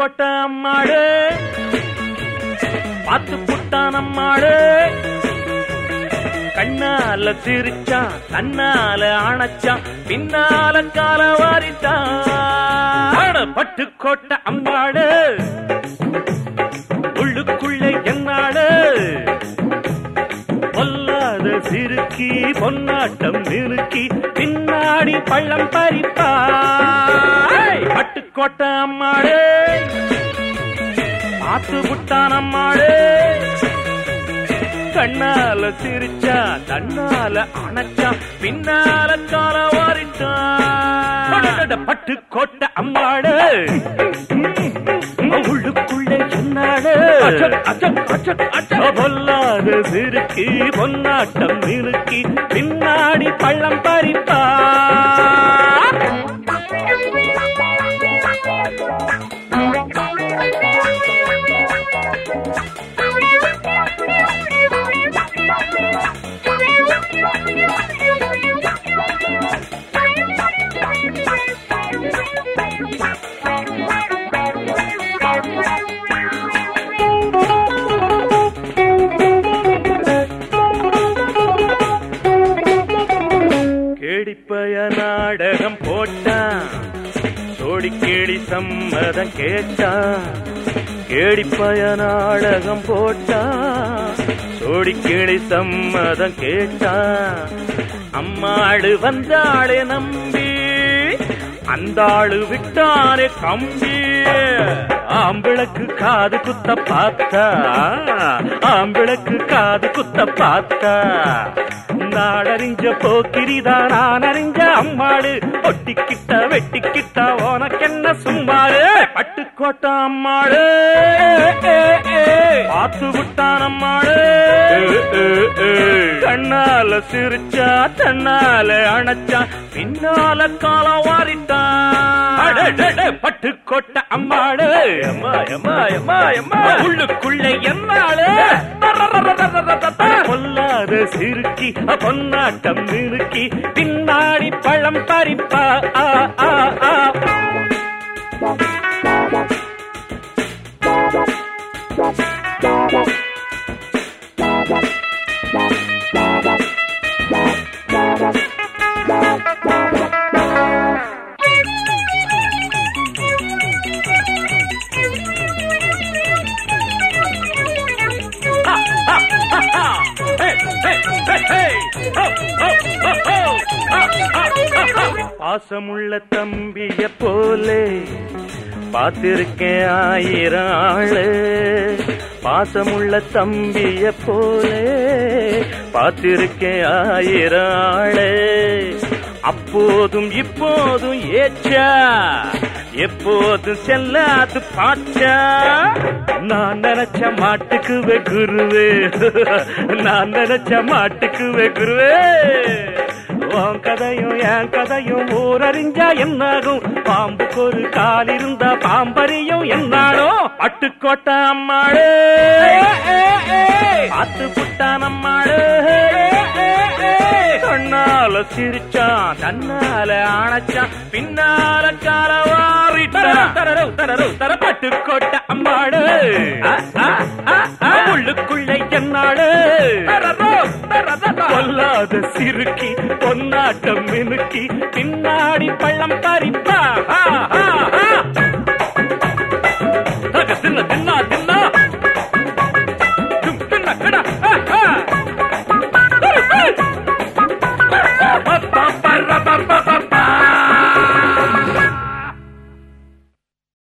பட்டுக்கோட்டை அம்மாடு பார்த்து புட்டான் அம்மாடு கண்ணால சிரிச்சான் தன்னால அணைச்சான் பின்னால கால வாரிட்டான் பட்டுக்கோட்டை அம்மாடு உள்ளுக்குள்ளே என்னாடு பொல்லாத சிறுக்கி பொன்னாட்டம் நிறுக்கி பின்னாடி பள்ளம் பறிப்பாய் பட்டுக்கோட்டை அம்மாடு பார்த்து புட்டான் அம்மாடு கண்ணால சிரிச்சா தன்னால அணைச்சா பின்னால கால வாரிட்டான் பட்டு கோட்டை அம்மாடு உள்ளுக்குள்ளே சொன்னாடு பொல்லாத சிறுக்கி பொன்னாட்டம் நிறுக்கி பின்னாடி பள்ளம் பறிப்பா கேடிப்பய நாடகம் போட்டான் சோடி கேடி சம்மதம் கேட்டான் கேடிப்பய நாடகம் போட்டான் சோடி கேடி சம்மதம் கேட்டான் அம்மாடு வந்தாளே நம்பி அந்த ஆளு விட்டாரே கம்பி ஆம்பிளக்கு காது குத்த பார்த்தா ஆம்பிளக்கு காது குத்த பார்த்தா நாடறிஞ்ச போக்கிரிதா நான் அறிஞ்ச அம்மாடு ஒட்டிக்கிட்ட வெட்டிக்கிட்ட உனக்கென்ன சும்மாடு பட்டுக்கோட்டை அம்மாடு பார்த்து விட்டான் அம்மாடு கண்ணால சிரிச்சா தன்னால அணைச்சா பின்னால காலம் வாரிட்டான் பட்டுக்கோட்டை அம்மாடு அம்மா அம்மா அம்மா அம்மா உள்ளுக்குள்ளே என்னாளு பொல்லாத சிறுக்கி பொன்னாட்டம் நிறுக்கி பின்னாடி பழம் பறிப்பா ஆ, ஆ, ஆ. பாசமுள்ள தம்பிய போலே பார்த்திருக்கேன் ஆயிரம் ஆளு பாசமுள்ள தம்பிய போலே பார்த்திருக்கேன் ஆயிரம் ஆளு அப்போதும் இப்போதும் ஏச்சா எப்போதும் செல்லாது பாச்சா நான் நினைச்ச மாட்டுக்குவே குருவே நான் நினைச்ச மாட்டுக்குவே குருவே உன் கதையும் என் கதையும் ஊரறிஞ்சா என்னாகும் பாம்புக்கு ஒரு கால் இருந்தா பாம்பறியும் என்னாலும் பட்டுக்கோட்டை அம்மாடு பார்த்து புட்டான் அம்மாடு கண்ணால சிரிச்சான் தன்னால அணைச்சான் பின்னால கால வாரிட்டான் தரரு தரரு தர பட்டுக்கோட்டை அம்மாடு உள்ளுக்குள்ளே என்னாடு பொல்லாத சிறுக்கி பொன்னாட்டம் மினுக்கி பின்னாடி பள்ளம் பறிப்ப